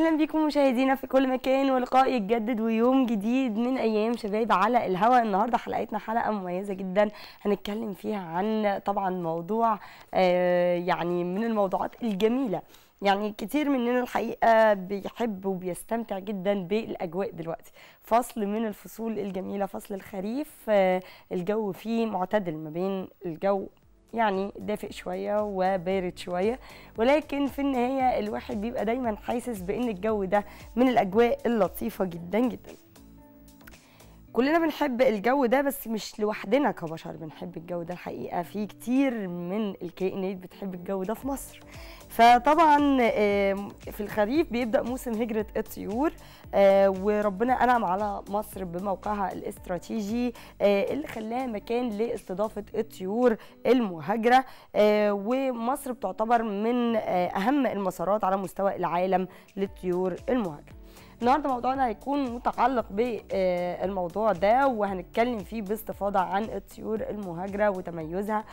اهلا بيكم مشاهدينا في كل مكان ولقاء يتجدد ويوم جديد من ايام شباب على الهواء النهارده حلقتنا حلقه مميزه جدا هنتكلم فيها عن طبعا موضوع آه، يعني من الموضوعات الجميله يعني كتير مننا الحقيقه بيحب وبيستمتع جدا بالاجواء دلوقتي فصل من الفصول الجميله فصل الخريف آه، الجو فيه معتدل ما بين الجو يعني دافئ شويه وبارد شويه ولكن في النهايه الواحد بيبقى دايما حاسس بان الجو ده من الاجواء اللطيفه جدا جدا كلنا بنحب الجو ده بس مش لوحدنا كبشر بنحب الجو ده الحقيقه في كتير من الكائنات بتحب الجو ده في مصر فطبعا آم، في الخريف بيبدا موسم هجره الطيور آه، وربنا انعم على مصر بموقعها الاستراتيجي آه، اللي خلاه مكان لاستضافه الطيور المهاجره آه، ومصر بتعتبر من آه، اهم المسارات على مستوى العالم للطيور المهاجره النهارده موضوعنا هيكون متعلق بالموضوع ده وهنتكلم فيه باستفاضه عن الطيور المهاجره وتميزها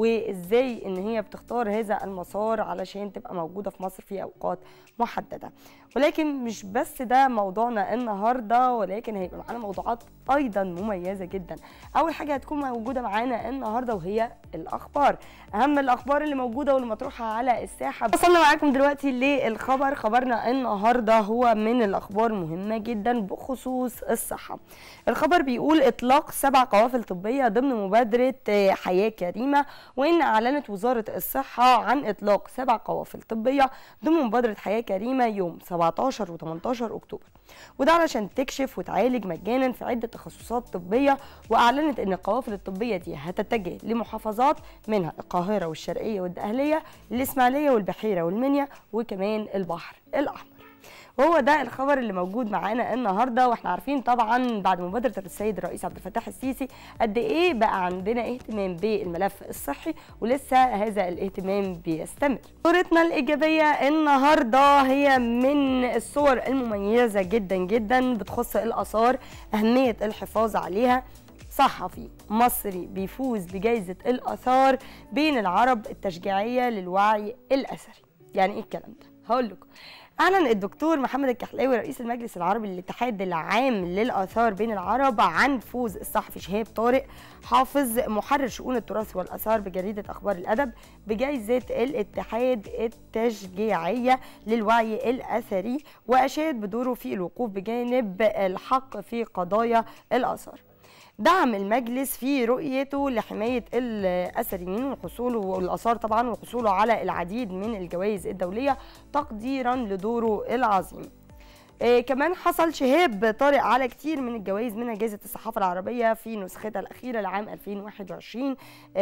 وازاي ان هي بتختار هذا المسار علشان تبقى موجوده في مصر في اوقات محدده ولكن مش بس ده موضوعنا النهارده ولكن هيبقى معانا موضوعات ايضا مميزه جدا اول حاجه هتكون موجوده معانا النهارده وهي الاخبار اهم الاخبار اللي موجوده واللي مطروحه على الساحه وصلنا معاكم دلوقتي للخبر خبرنا النهارده هو من الاخبار مهمه جدا بخصوص الصحه الخبر بيقول اطلاق سبع قوافل طبيه ضمن مبادره آه، حياه كريمه وان اعلنت وزاره الصحه عن اطلاق سبع قوافل طبيه ضمن مبادره حياه كريمه يوم 17 و18 اكتوبر وده علشان تكشف وتعالج مجانا في عده تخصصات طبيه واعلنت ان القوافل الطبيه دي هتتجه لمحافظات منها القاهره والشرقيه والدقهليه الاسماعيليه والبحيره والمنيا وكمان البحر الاحمر وهو ده الخبر اللي موجود معانا النهارده واحنا عارفين طبعا بعد مبادره السيد الرئيس عبد الفتاح السيسي قد ايه بقى عندنا اهتمام بالملف الصحي ولسه هذا الاهتمام بيستمر. صورتنا الايجابيه النهارده هي من الصور المميزه جدا جدا بتخص الاثار اهميه الحفاظ عليها صحفي مصري بيفوز بجائزه الاثار بين العرب التشجيعيه للوعي الاثري. يعني ايه الكلام ده؟ هقول لكم. أعلن الدكتور محمد الكحلاوي رئيس المجلس العربي للاتحاد العام للآثار بين العرب عن فوز الصحفي شهاب طارق حافظ محرر شؤون التراث والآثار بجريدة أخبار الأدب بجائزة الاتحاد التشجيعية للوعي الأثري وأشاد بدوره في الوقوف بجانب الحق في قضايا الآثار. دعم المجلس في رؤيته لحماية الأثريين وحصوله والآثار طبعا وحصوله على العديد من الجوائز الدولية تقديرا لدوره العظيم آه كمان حصل شهاب طارق على كتير من الجوائز منها جائزة الصحافة العربية في نسختها الأخيرة لعام 2021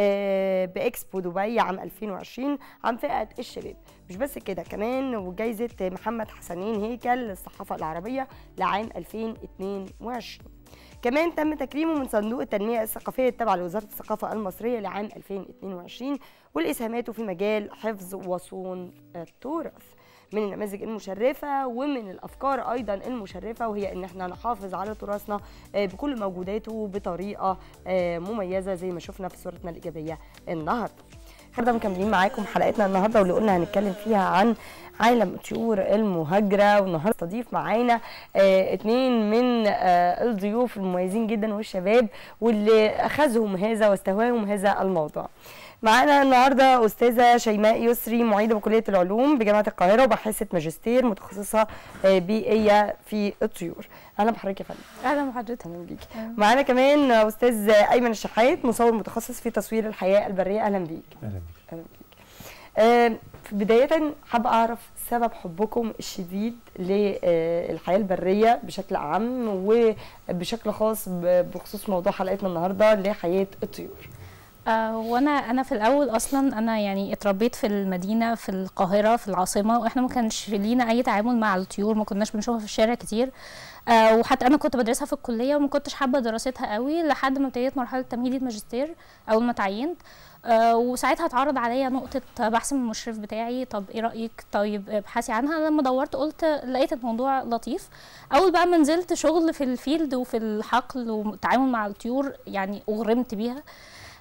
آه بإكسبو دبي عام 2020 عن فئة الشباب مش بس كده كمان وجائزة محمد حسنين هيكل للصحافة العربية لعام 2022 كمان تم تكريمه من صندوق التنمية الثقافية التابع لوزارة الثقافة المصرية لعام 2022 والإسهاماته في مجال حفظ وصون التراث من النماذج المشرفة ومن الأفكار أيضا المشرفة وهي إن احنا نحافظ على تراثنا آه، بكل موجوداته بطريقة آه، مميزة زي ما شفنا في صورتنا الإيجابية النهاردة النهارده مكملين معاكم حلقتنا النهارده واللي قلنا هنتكلم فيها عن عالم الطيور المهاجره والنهارده استضيف معانا آه اتنين من آه الضيوف المميزين جدا والشباب واللي اخذهم هذا واستهواهم هذا الموضوع. معانا النهارده استاذه شيماء يسري معيده بكليه العلوم بجامعه القاهره وباحثه ماجستير متخصصه آه بيئيه في الطيور. اهلا بحضرتك يا فندم. اهلا بحضرتك اهلا بيكي. معانا كمان استاذ ايمن الشحات مصور متخصص في تصوير الحياه البريه اهلا بيك. اهلا بيك اهلا بيك. آه، بداية حابة أعرف سبب حبكم الشديد للحياة البرية بشكل عام وبشكل خاص ب- بخصوص موضوع حلقتنا النهاردة لحياة الطيور آه وانا انا في الاول اصلا انا يعني اتربيت في المدينه في القاهره في العاصمه واحنا ما كانش لينا اي تعامل مع الطيور ما كناش بنشوفها في الشارع كتير آه وحتى انا كنت بدرسها في الكليه وما كنتش حابه دراستها قوي لحد ما ابتديت مرحله تمهيدي الماجستير اول ما تعينت آه وساعتها اتعرض عليا نقطه بحث من المشرف بتاعي طب ايه رايك طيب ابحثي عنها لما دورت قلت لقيت الموضوع لطيف اول بقى ما نزلت شغل في الفيلد وفي الحقل والتعامل مع الطيور يعني اغرمت بيها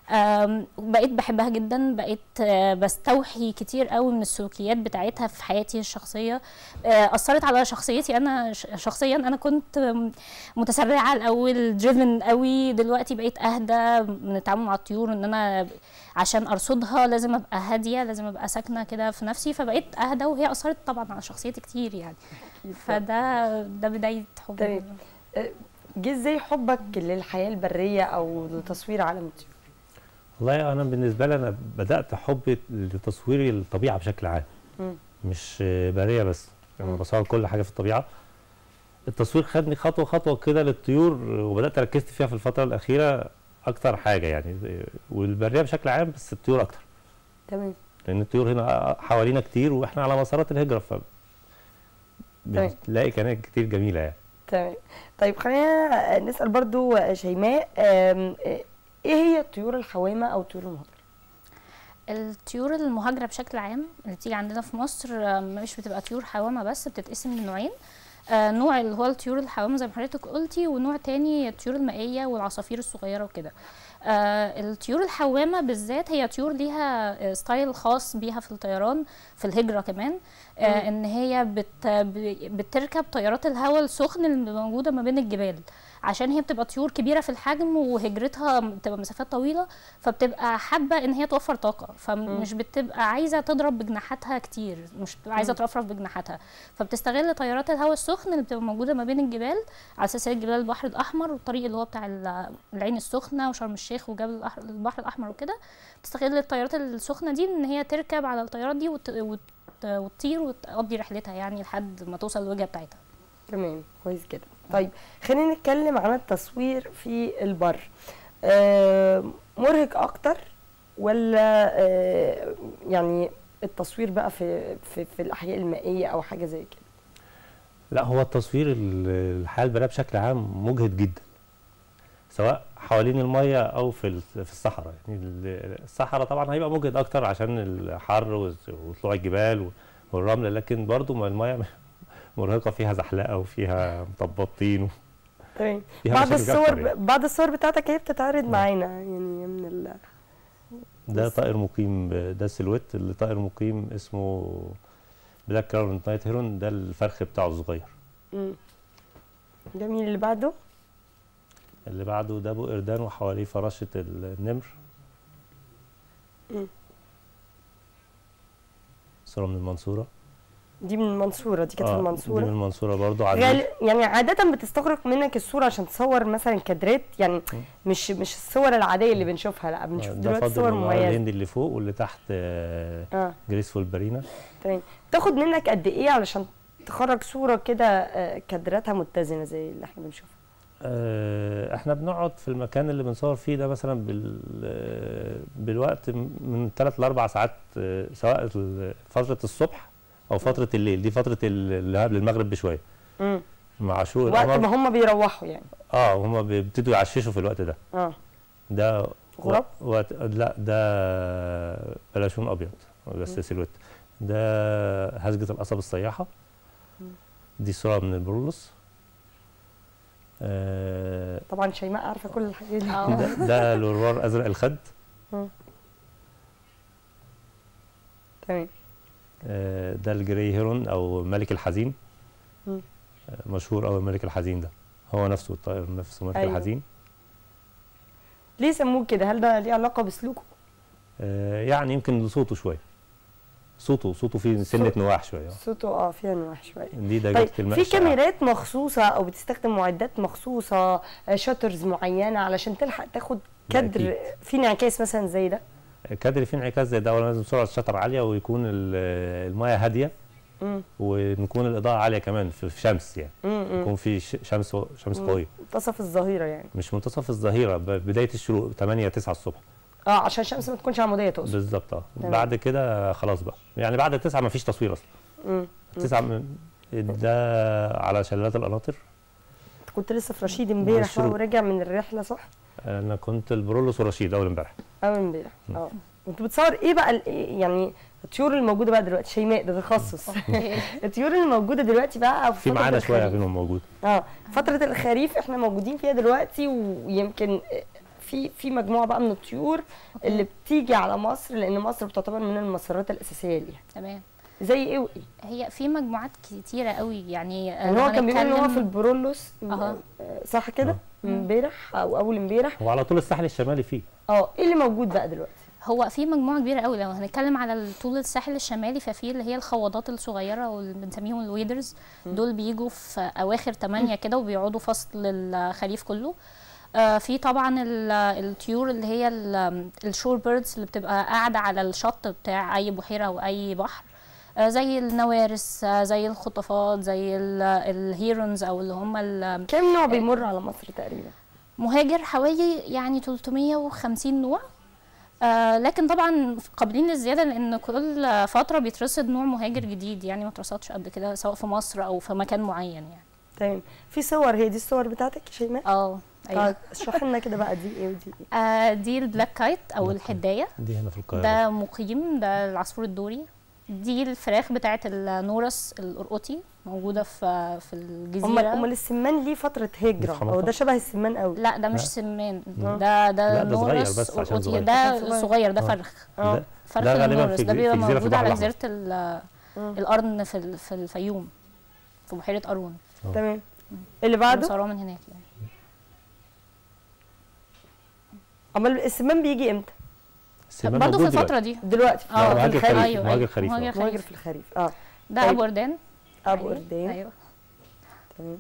آم، بقيت بحبها جدا بقيت آه، بستوحي كتير قوي من السلوكيات بتاعتها في حياتي الشخصيه آه، اثرت على شخصيتي انا ش- شخصيا انا كنت آم، متسرعه الاول دريفن قوي دلوقتي بقيت اهدى من التعامل مع الطيور ان انا عشان ارصدها لازم ابقى هاديه لازم ابقى ساكنه كده في نفسي فبقيت اهدى وهي اثرت طبعا على شخصيتي كتير يعني فده ده بدايه حبي تمام. جه ازاي حبك للحياه البريه او لتصوير عالم الطيور والله انا بالنسبه لي انا بدات حبي لتصوير الطبيعه بشكل عام مم. مش بريه بس انا مم. بصور كل حاجه في الطبيعه التصوير خدني خطوه خطوه كده للطيور وبدات ركزت فيها في الفتره الاخيره اكتر حاجه يعني والبريه بشكل عام بس الطيور اكتر تمام لان الطيور هنا حوالينا كتير واحنا على مسارات الهجره ف طيب. بنلاقي كائنات كتير جميله يعني تمام طيب خلينا نسال برضو شيماء آم، ايه هي الطيور الحوامه او الطيور المهاجره الطيور المهاجرة بشكل عام اللي بتيجي عندنا في مصر آه، مش بتبقى طيور حوامة بس بتتقسم لنوعين آه، نوع اللي هو الطيور الحوامة زي ما حضرتك قلتي ونوع تاني الطيور المائية والعصافير الصغيرة وكده آه، الطيور الحوامة بالذات هي طيور ليها آه، ستايل خاص بيها في الطيران في الهجرة كمان آه، ان هي بت ب- بتركب طيارات الهواء السخن اللي موجودة ما بين الجبال عشان هي بتبقى طيور كبيرة في الحجم وهجرتها بتبقى مسافات طويلة فبتبقى حابة ان هي توفر طاقة فمش بتبقى عايزة تضرب بجناحاتها كتير مش بتبقى عايزة مم. ترفرف بجناحاتها فبتستغل طيارات الهواء السخن اللي بتبقى موجودة ما بين الجبال على سلسلة جبال البحر الأحمر والطريق اللي هو بتاع ال- العين السخنة وشرم الشيخ وجبل الأح- البحر الأحمر وكده بتستغل الطيارات السخنة دي ان هي تركب على الطيارات دي وت... وت... وتطير وتقضي رحلتها يعني لحد ما توصل للوجهة بتاعتها تمام كويس جدا طيب خلينا نتكلم عن التصوير في البر آه، مرهق اكتر ولا آه، يعني التصوير بقى في في, في الاحياء المائيه او حاجه زي كده لا هو التصوير ال- الحياه البريه بشكل عام مجهد جدا سواء حوالين الميه او في ال- في الصحراء يعني ال- الصحراء طبعا هيبقى مجهد اكتر عشان الحر وز- وطلوع الجبال و- والرمل لكن برضو ما الميه مرهقه فيها زحلقه وفيها مطبات طين تمام فيها بعض مشاكل الصور أكتر يعني. بعض الصور بتاعتك هي بتتعرض معانا يعني من ال ده بس- طائر مقيم ب- ده السلويت اللي طائر مقيم اسمه بلاك كراون نايت هيرون ده الفرخ بتاعه الصغير مم. جميل اللي بعده اللي بعده ده ابو قردان وحواليه فراشه النمر مم. صوره من المنصوره دي من المنصوره دي كانت في آه، دي من المنصوره المنصوره برضو على غال... يعني عادة بتستغرق منك الصورة عشان تصور مثلا كادرات يعني مش مش الصور العادية اللي بنشوفها لا بنشوف ده دلوقتي فضل صور النهار مميزة الهندي اللي فوق واللي تحت آه، اه جريسفول بارينا تمام تاخد منك قد ايه علشان تخرج صورة كده آه، كادراتها متزنة زي اللي احنا بنشوفها آه، احنا بنقعد في المكان اللي بنصور فيه ده مثلا بال آه، بالوقت من 3 ل 4 ساعات آه، سواء ال- فتره الصبح او فتره الليل دي فتره ال- اللي قبل المغرب بشويه امم مع شروق وقت القمر ما هم بيروحوا يعني اه هم بيبتدوا يعششوا في الوقت ده اه ده غراب؟ وقت لا ده بلاشون ابيض بس سيلويت ده هزجة القصب الصياحة دي صورة من البرولوس آه طبعا شيماء عارفة كل الحاجات دي اه ده, ده الورور ازرق الخد تمام آه ده الجري هيرون او ملك الحزين مم. آه مشهور قوي الملك الحزين ده هو نفسه الطائر نفسه ملك أيوة. الحزين ليه سموه كده هل ده ليه علاقة بسلوكه آه يعني يمكن صوته شوية صوته صوته فيه سنة صوت- نواح شوية صوته اه فيها نواح شوية دي ده طيب جودة الماء في الشائعة. كاميرات مخصوصة او بتستخدم معدات مخصوصة شاترز معينة علشان تلحق تاخد ده كادر أكيد. في انعكاس مثلا زي ده كادر فيه انعكاس زي ده اولا لازم سرعه الشطر عاليه ويكون ال- المايه هاديه مم. ونكون الاضاءه عاليه كمان في في شمس يعني مم. مم. يكون في ش- شمس شمس مم. قويه منتصف الظهيرة يعني مش منتصف الظهيره ب- بدايه الشروق 8 9 الصبح اه عشان الشمس ما تكونش عمودية تقصد بالظبط اه تمام. بعد كده خلاص بقى يعني بعد 9 ما فيش تصوير اصلا مم. 9 م- ده على شلالات القناطر كنت لسه في رشيد امبارح بقى والشروق. وراجع من الرحلة صح؟ انا كنت البرولوس ورشيد اول امبارح اول امبارح اه انت بتصور ايه بقى ال- إيه يعني الطيور الموجودة بقى دلوقتي شيماء ده تخصص الطيور الموجودة دلوقتي بقى في فترة معانا شويه الخريف. منهم موجود اه فترة الخريف احنا موجودين فيها دلوقتي ويمكن في في مجموعه بقى من الطيور أوكي. اللي بتيجي على مصر لان مصر بتعتبر من المسارات الاساسيه ليها تمام زي ايه وايه هي في مجموعات كتيره قوي يعني يعني هو كان بيقول ان هو هنتكلم- في البرولوس أها. آه، صح كده أه. امبارح او اول امبارح هو على طول الساحل الشمالي فيه اه ايه اللي موجود بقى دلوقتي هو في مجموعه كبيره قوي لو هنتكلم على طول الساحل الشمالي ففي اللي هي الخواضات الصغيره واللي بنسميهم الويدرز دول بيجوا في اواخر 8 كده وبيقعدوا فصل الخريف كله آه، في طبعا ال- الطيور اللي هي ال- الشور بيردز اللي بتبقى قاعده على الشط بتاع اي بحيره او اي بحر آه، زي النوارس آه، زي الخطافات زي ال- الهيرونز او اللي هم ال- كام نوع بيمر على مصر تقريبا مهاجر حوالي يعني 350 نوع آه لكن طبعا قابلين للزياده لان كل فتره بيترصد نوع مهاجر جديد يعني ما اترصدش قبل كده سواء في مصر او في مكان معين يعني تمام في صور هي دي الصور بتاعتك يا شيماء اه ايوه اه اشرح لنا كده بقى دي ايه ودي ايه آه دي البلاك كايت او بلاك الحدايه دي هنا في القاهره ده مقيم ده العصفور الدوري دي الفراخ بتاعه النورس القرقوطي موجوده في في امال الجزيره امال السمان ليه فتره هجره في هو ده حماطة؟ شبه السمان قوي لا ده مش لا. سمان آه. ده ده لا، ده صغير نورس بس عشان قرقوطي صغير. ده عشان صغير. صغير ده آه. فرخ اه ده- فرخ ده غالبا النورس في ده جزي- بيبقى في جزيرة في موجود على البحر جزيره ال- مم. القرن في ال- في الفيوم في بحيره قارون تمام اللي بعده مصوروه من هناك يعني امال السمان بيجي امتى السمان برضه في موجود الفتره دي دلوقتي في اه في مهاجر الخريف خريف أيوة، مهاجر أيوة. خريف آه. مهاجر مهاجر خريف. في الخريف اه ده طيب. ابو وردان ابو أيوة، قردان ايوه تمام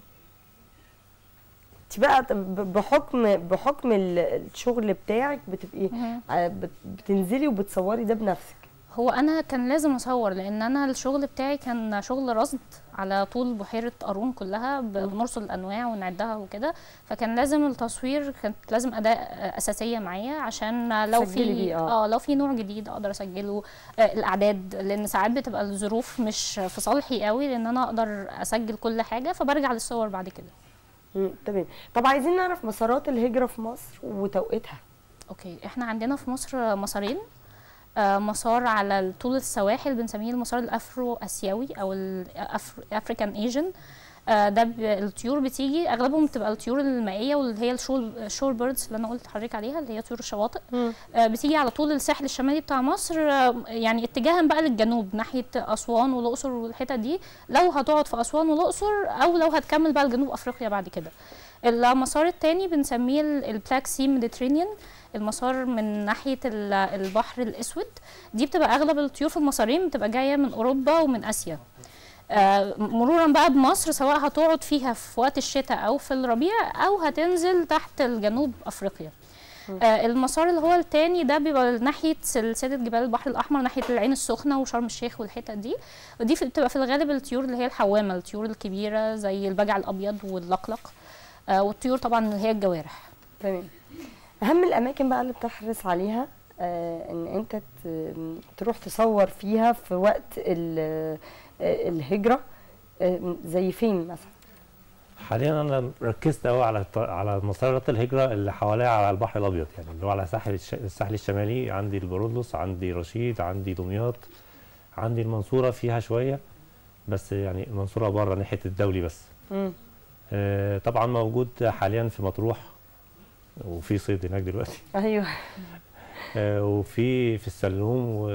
انت بقى ب- بحكم بحكم ال- الشغل بتاعك بتبقي مهم. آه، بت- بتنزلي وبتصوري ده بنفسك هو انا كان لازم اصور لان انا الشغل بتاعي كان شغل رصد على طول بحيره قارون كلها ب- بنرصد الانواع ونعدها وكده فكان لازم التصوير كانت لازم اداه اساسيه معايا عشان لو تسجلي في بيه، آه. اه لو في نوع جديد اقدر اسجله آه الاعداد لان ساعات بتبقى الظروف مش في صالحي قوي لان انا اقدر اسجل كل حاجه فبرجع للصور بعد كده مم، تمام طب عايزين نعرف مسارات الهجره في مصر وتوقيتها اوكي احنا عندنا في مصر مسارين آه، مسار على طول السواحل بنسميه المسار الافرو اسيوي او الافريكان ايجن ده ب- الطيور بتيجي اغلبهم بتبقى الطيور المائيه واللي هي الشور بيردز اللي انا قلت لحضرتك عليها اللي هي طيور الشواطئ آه، بتيجي على طول الساحل الشمالي بتاع مصر آه، يعني اتجاها بقى للجنوب ناحيه اسوان والاقصر والحتت دي لو هتقعد في اسوان والاقصر او لو هتكمل بقى لجنوب افريقيا بعد كده المسار التاني بنسميه البلاك سي ميديترينيان المسار من ناحيه ال- البحر الاسود دي بتبقى اغلب الطيور في المسارين بتبقى جايه من اوروبا ومن اسيا آه، مرورا بقى بمصر سواء هتقعد فيها في وقت الشتاء او في الربيع او هتنزل تحت الجنوب افريقيا آه، المسار اللي هو التاني ده بيبقى ناحيه سلسله جبال البحر الاحمر ناحيه العين السخنه وشرم الشيخ والحتت دي ودي في- بتبقى في الغالب الطيور اللي هي الحوامه الطيور الكبيره زي البجع الابيض واللقلق آه، والطيور طبعا اللي هي الجوارح تمام اهم الاماكن بقى اللي بتحرص عليها آه ان انت ت- تروح تصور فيها في وقت ال- آه، الهجره آه زي فين مثلا حاليا انا ركزت قوي على الط- على مسارات الهجره اللي حواليا على البحر الابيض يعني اللي هو على ساحل الش... الساحل الشمالي عندي البرولوس عندي رشيد عندي دمياط عندي المنصوره فيها شويه بس يعني المنصوره بره ناحيه الدولي بس مم. آه طبعا موجود حاليا في مطروح وفي صيد هناك دلوقتي ايوه آه وفي في السلوم و...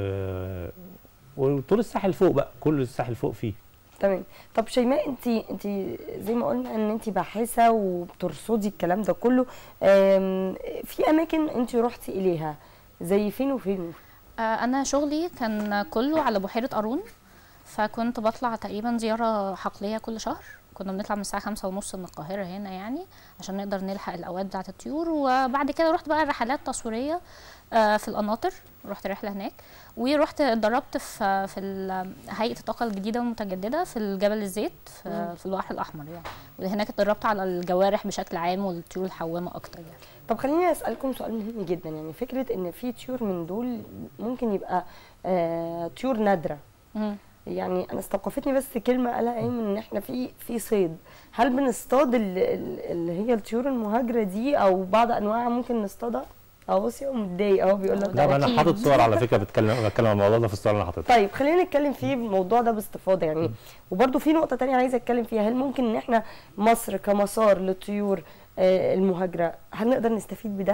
وطول الساحل فوق بقى كل الساحل فوق فيه تمام طب شيماء انت انت زي ما قلنا ان انت باحثه وبترصدي الكلام ده كله آم، في اماكن انت رحتي اليها زي فين وفين آه، انا شغلي كان كله على بحيره قارون فكنت بطلع تقريبا زياره حقليه كل شهر كنا بنطلع من الساعه خمسة ونص من القاهره هنا يعني عشان نقدر نلحق الاوقات بتاعه الطيور وبعد كده رحت بقى رحلات تصويريه آه، في القناطر رحت رحله هناك ورحت اتدربت في في ال- هيئه الطاقه الجديده والمتجدده في الجبل الزيت في, في البحر الاحمر يعني وهناك اتدربت على الجوارح بشكل عام والطيور الحوامه اكتر يعني طب خليني اسالكم سؤال مهم جدا يعني فكره ان في طيور من دول ممكن يبقى آه طيور نادره مم. يعني انا استوقفتني بس كلمه قالها ايمن ان احنا في في صيد هل بنصطاد ال- ال- اللي هي الطيور المهاجره دي او بعض انواعها ممكن نصطادها اه بصي هو متضايق اهو بيقول لك لا ما انا أكيد. حاطط صور على فكره بتكلم بتكلم عن الموضوع ده في الصور اللي انا حاططها طيب خلينا نتكلم فيه الموضوع ده باستفاضه يعني وبرده في نقطه تانية عايزه اتكلم فيها هل ممكن ان احنا مصر كمسار للطيور آه، المهاجره هل نقدر نستفيد بده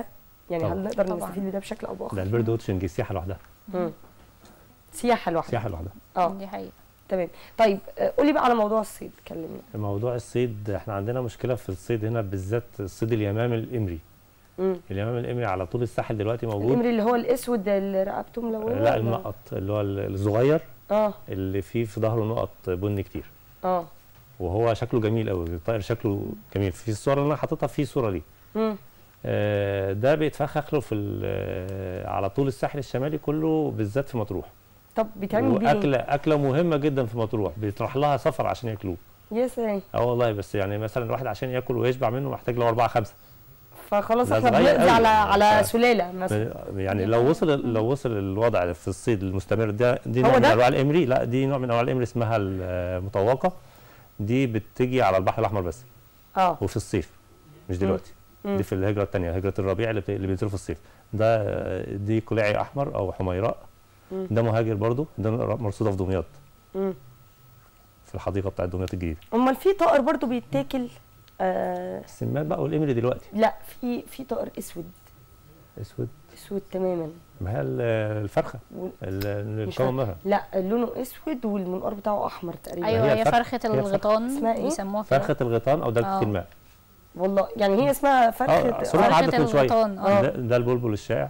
يعني هل طبعاً. نقدر طبعاً. نستفيد بده بشكل او ده باخر البيرد ووتشنج سياحه لوحدها مم. سياحه لوحدها سياحه لوحدها اه دي حقيقه تمام طيب آه، قولي بقى على موضوع الصيد كلمني موضوع الصيد احنا عندنا مشكله في الصيد هنا بالذات الصيد اليمامي الامري مم. اليمامي الامري على طول الساحل دلوقتي موجود الامري اللي هو الاسود اللي رقبته ملونه لا ولا؟ المنقط اللي هو الصغير اه اللي فيه في ظهره نقط بني كتير اه وهو شكله جميل قوي الطائر شكله جميل في الصوره اللي انا حاططها في صوره ليه مم. آه، ده بيتفخخ له في ال- آه، على طول الساحل الشمالي كله بالذات في مطروح طب بيتعمل بيه إيه؟ واكله اكله مهمه جدا في مطروح بيطرح لها سفر عشان ياكلوه يا سلام اه والله بس يعني مثلا الواحد عشان ياكل ويشبع منه محتاج له اربعه خمسه فخلاص ده احنا صغير بنقضي قوي. على على ف- سلاله مثلا يعني لو وصل لو وصل الوضع في الصيد المستمر ده دي هو نوع من ده؟ انواع الامري لا دي نوع من انواع الامري اسمها المطوقه دي بتيجي على البحر الاحمر بس اه وفي الصيف مش دلوقتي مم. دي في الهجره الثانيه هجره الربيع اللي بت- اللي بينزلوا في الصيف ده آه، دي قلاعي احمر او حميراء مم. ده مهاجر برضو ده مرصوده في دمياط مم. في الحديقه بتاعت دمياط الجديده امال في طائر برضو بيتاكل آه السمان بقى والامري دلوقتي لا في في طائر اسود اسود اسود تماما ما هي ال- الفرخه و- ال- مش القوم منها لا لونه اسود والمنقار بتاعه احمر تقريبا ايوه هي هي الفرخة- فرخه هي الفرخة. الغيطان اسمها إيه؟ بيسموها كده فرخه الغيطان او دلكه آه. الماء والله يعني هي اسمها اه فرخه صورة فرخة عدت من شويه الغيطان، آه. ده, ده البلبل الشائع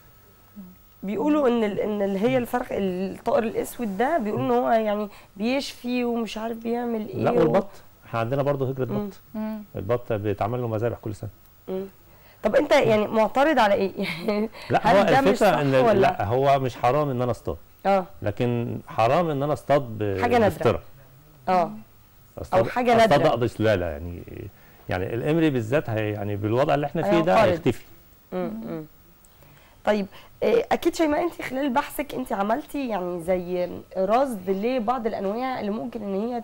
بيقولوا ان ال- ان اللي هي الفرخ الطائر الاسود ده بيقولوا ان هو يعني بيشفي ومش عارف بيعمل ايه لا و- والبط احنا عندنا برضه هجره مم. بط مم. البط بيتعمل له مذابح كل سنه مم. طب انت يعني معترض على ايه؟ لا هل هو ده مش الفكره صح ان ولا؟ لا هو مش حرام ان انا اصطاد اه لكن حرام ان انا اصطاد ب- حاجة نادرة. بافتراء. اه أصطاد- أو حاجة نادرة. اصطاد بسلاله يعني يعني الامري بالذات هي يعني بالوضع اللي احنا فيه ده هينقرض. هيختفي مم. مم. طيب إيه، اكيد شيماء انت خلال بحثك انت عملتي يعني زي رصد لبعض الانواع اللي ممكن ان هي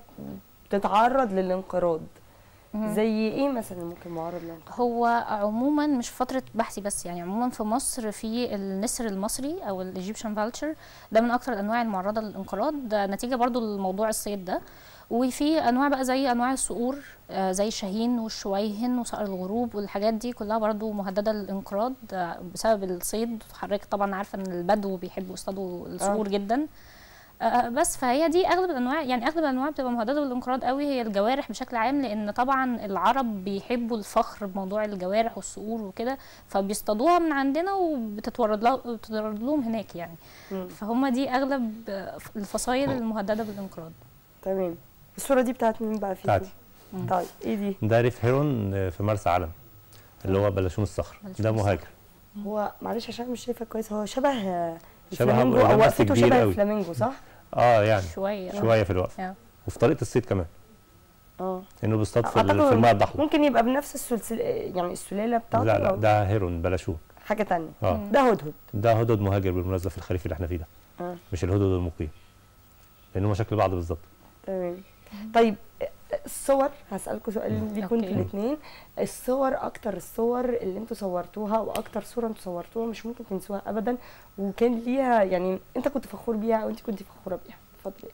تتعرض للانقراض مم. زي ايه مثلا ممكن معرض للانقراض هو عموما مش فترة بحثي بس يعني عموما في مصر في النسر المصري او الايجيبشن فالتشر ده من اكتر الانواع المعرضة للانقراض ده نتيجة برضو لموضوع الصيد ده وفي انواع بقى زي انواع الصقور آه، زي الشاهين والشويهن وصقر الغروب والحاجات دي كلها برضو مهددة للانقراض آه، بسبب الصيد حضرتك طبعا عارفة ان البدو بيحبوا يصطادوا الصقور جدا آه، بس فهي دي اغلب الانواع يعني اغلب الانواع بتبقى مهدده بالانقراض قوي هي الجوارح بشكل عام لان طبعا العرب بيحبوا الفخر بموضوع الجوارح والصقور وكده فبيصطادوها من عندنا وبتتورد لها بتتورد لهم هناك يعني مم. فهم دي اغلب آه، الفصائل المهدده بالانقراض تمام الصوره دي بتاعت مين بقى فيكم بتاعتي. طيب ايه دي ده ريف هيرون في مرسى علم اللي هو بلاشون الصخر بلاشون ده الصخر. مهاجر هو معلش عشان مش شايفه كويس هو شبه آه، شبه الفلامينجو أبو او إمام بس وقفته كبير شبه قوي. الفلامينجو صح اه يعني شويه شويه في الوقت آه. وفي طريقه الصيد كمان اه انه بيصطاد في, ال- أعتقد في الماء الضحله ممكن يبقى بنفس السلسله يعني السلاله بتاعته لا لا أو ده هيرون بلاشون حاجه تانية اه ده هدهد ده هدهد مهاجر بالمناسبه في الخريف اللي احنا فيه ده اه مش الهدهد المقيم لانهم شكل بعض بالظبط تمام طيب الصور هسألكوا سؤال ليكوا انتوا أوكي. الاثنين الصور اكتر الصور اللي انتوا صورتوها واكتر صورة انتوا صورتوها مش ممكن تنسوها ابدا وكان ليها يعني انت كنت فخور بيها او انت كنت فخورة بيها اتفضلي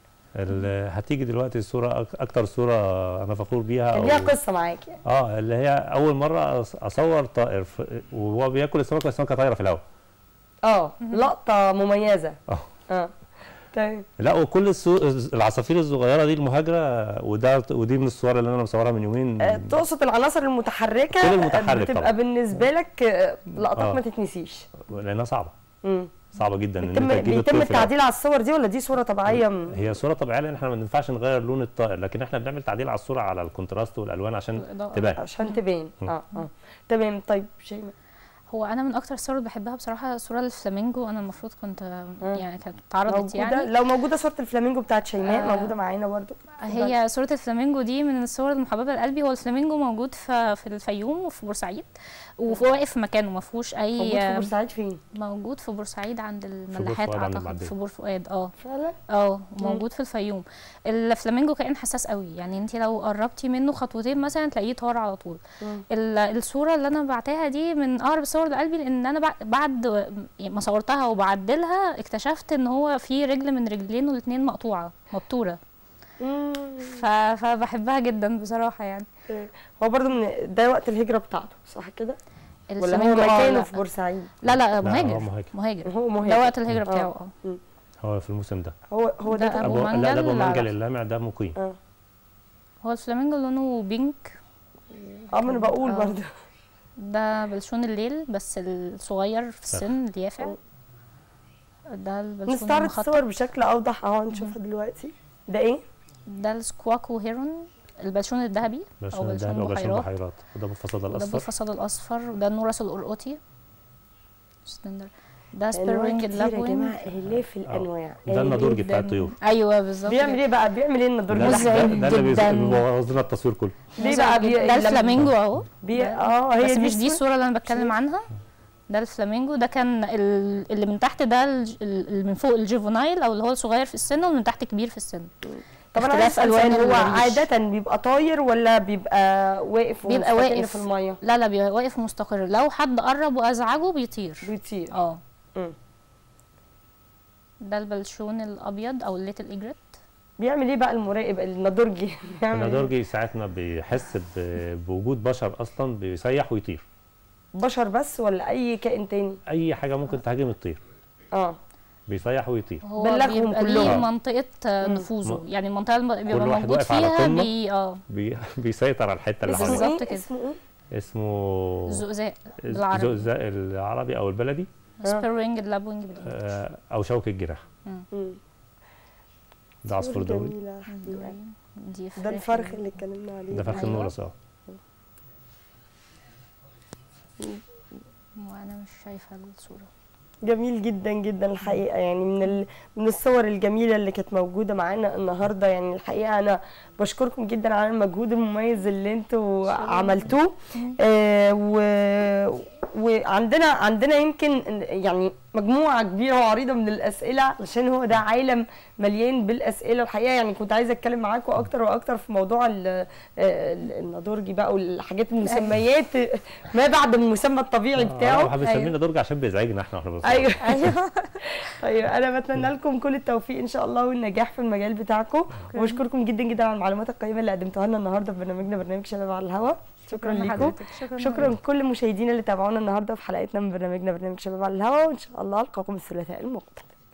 ال- هتيجي دلوقتي الصوره أك- اكتر صوره انا فخور بيها كان أو- ليها قصة معاك يعني اه اللي هي اول مره أص- اصور طائر ف- وهو بياكل السمكه والسمكه طايره في الهواء اه لقطة مميزة اه اه تمام لا وكل السو... العصافير الصغيره دي المهاجره وده ودي من الصور اللي انا مصورها من يومين آه، تقصد العناصر المتحركة كل المتحرك بتبقى طبعا. بالنسبة لك آه، لقطات آه. ما تتنسيش لانها صعبه مم. صعبه جدا ان بيتم انت تجيب بيتم الطير في الهواء. التعديل على الصور دي ولا دي صورة طبيعية م- هي صوره طبيعيه لان احنا ما ينفعش نغير لون الطائر لكن احنا بنعمل تعديل على الصوره على الكونتراست والالوان عشان الإضاءة. تبان عشان تبين مم. اه اه تمام طيب شيماء هو انا من اكتر الصور اللي بحبها بصراحه صوره الفلامينجو انا المفروض كنت يعني كانت اتعرضت موجودة يعني لو موجودة صورة الفلامينجو بتاعت شيماء آه. موجودة معانا برضو هي صورة الفلامينجو دي من الصور المحببة لقلبي هو الفلامينجو موجود في في الفيوم وفي بورسعيد وواقف في مكانه ما فيهوش موجود في اي بورسعيد فين؟ موجود في بورسعيد عند بور الملاحات فؤاد عند اعتقد المعدية. في بور فؤاد اه فعلا؟ اه موجود في الفيوم الفلامينجو كائن حساس قوي يعني انت لو قربتي منه خطوتين مثلا تلاقيه طار على طول مم. ال- الصوره اللي انا بعتها دي من اقرب الصور لقلبي لان انا بع- بعد ما صورتها وبعدلها اكتشفت ان هو في رجل من رجلينه الاثنين مقطوعه مبتوره مم. ف... فبحبها جدا بصراحه يعني هو برضو من ده وقت الهجرة بتاعته صح كده؟ ولا هو الفلامينجو آه، مكانه لا. في بورسعيد لا لا هو مهاجر مهاجر. مهاجر هو مهاجر ده وقت الهجرة آه. بتاعه اه هو في الموسم ده هو هو ده, ده ده أبو لا ده ابو منجل؟ لا، منجل لا. اللامع ده مقيم اه هو الفلامينجو لونه بينك اه ما انا بقول آه. برضه ده بلشون الليل بس الصغير في السن اليافع ده البلشون نستعرض المخطط الصور بشكل اوضح اهو نشوفها دلوقتي ده ايه ده السكواكو هيرون البلشون الذهبي باشون او الدهب بلشون وباشون بحيرات بحيرات وده ابو الفصاد وده الاصفر بالفصاد الاصفر وده النورس القرقوطي سلندر ده انواع سبيرنج كتير يا اللابوين جماعه الاف الانواع ده النضورج بتاع جداً. الطيور ايوه بالظبط بيعمل كده. ايه بقى بيعمل ايه النضور ده, مزعج ده ده, ده اللي جداً. بيبوظ لنا التصوير كله ليه بقى بي... ده لما- الفلامينجو اهو بي... ده- اه هي بس دي مش دي الصورة؟ الصوره اللي انا بتكلم شوف. عنها ده الفلامينجو ده كان ال- اللي من تحت ده الج- ال- اللي من فوق الجيفونايل او اللي هو الصغير في السن واللي من تحت كبير في السن طب انا عايز اختلاف اسال سؤال ألوان هو الريش. عاده بيبقى طاير ولا بيبقى واقف بيبقى ومستقر واقف. في الميه لا لا بيبقى واقف مستقر لو حد قرب وازعجه بيطير بيطير اه مم. ده البلشون الابيض او الليتل ايجرت بيعمل ايه بقى المراقب النضورجي بيعمل إيه؟ النضورجي ساعة ما بيحس ب- بوجود بشر اصلا بيسيح ويطير بشر بس ولا اي كائن تاني اي حاجه ممكن تهاجم الطير اه بيسيح ويطير هو بلغهم بيبقى ليه كلهم. منطقه آه، مم. نفوذه م- يعني المنطقه اللي بيبقى كل واحد موجود واقف على فيها قمة. بي اه بي... بيسيطر على الحته اللي اسمه حواليه بالظبط ايه كده. اسمه ايه اسمه الزقزاق بالعربي الزقزاق العربي او البلدي سبيرنج لابوينج بالانجلش آه، او شوك الجراح مم. ده عصفور دوري جميلة حقيقة. دي ده الفرخ اللي اتكلمنا عليه ده فرخ أيوة. النورس اه وانا مش شايفه الصوره جميل جدا جدا الحقيقه يعني من ال... من الصور الجميله اللي كانت موجوده معانا النهارده يعني الحقيقه انا بشكركم جدا على المجهود المميز اللي انتوا عملتوه آه و... وعندنا عندنا يمكن يعني مجموعه كبيره وعريضه من الاسئله عشان هو ده عالم مليان بالاسئله الحقيقه يعني كنت عايزه اتكلم معاكم اكتر واكتر في موضوع ال- آه، النضورجي بقى والحاجات المسميات ما بعد المسمى الطبيعي بتاعه احنا بنسميه درج عشان بيزعجنا احنا واحنا بنصور. ايوه ايوه طيب انا بتمنى لكم كل التوفيق ان شاء الله والنجاح في المجال بتاعكم وبشكركم جدا جدا على المعلومات القيمه اللي قدمتوها لنا النهارده في برنامجنا برنامج شباب على الهواء شكرا لكم لحضرتك. شكرا شكرا لكل المشاهدين اللي تابعونا النهارده في حلقتنا من برنامجنا برنامج شباب على الهواء وان شاء الله القاكم الثلاثاء المقبل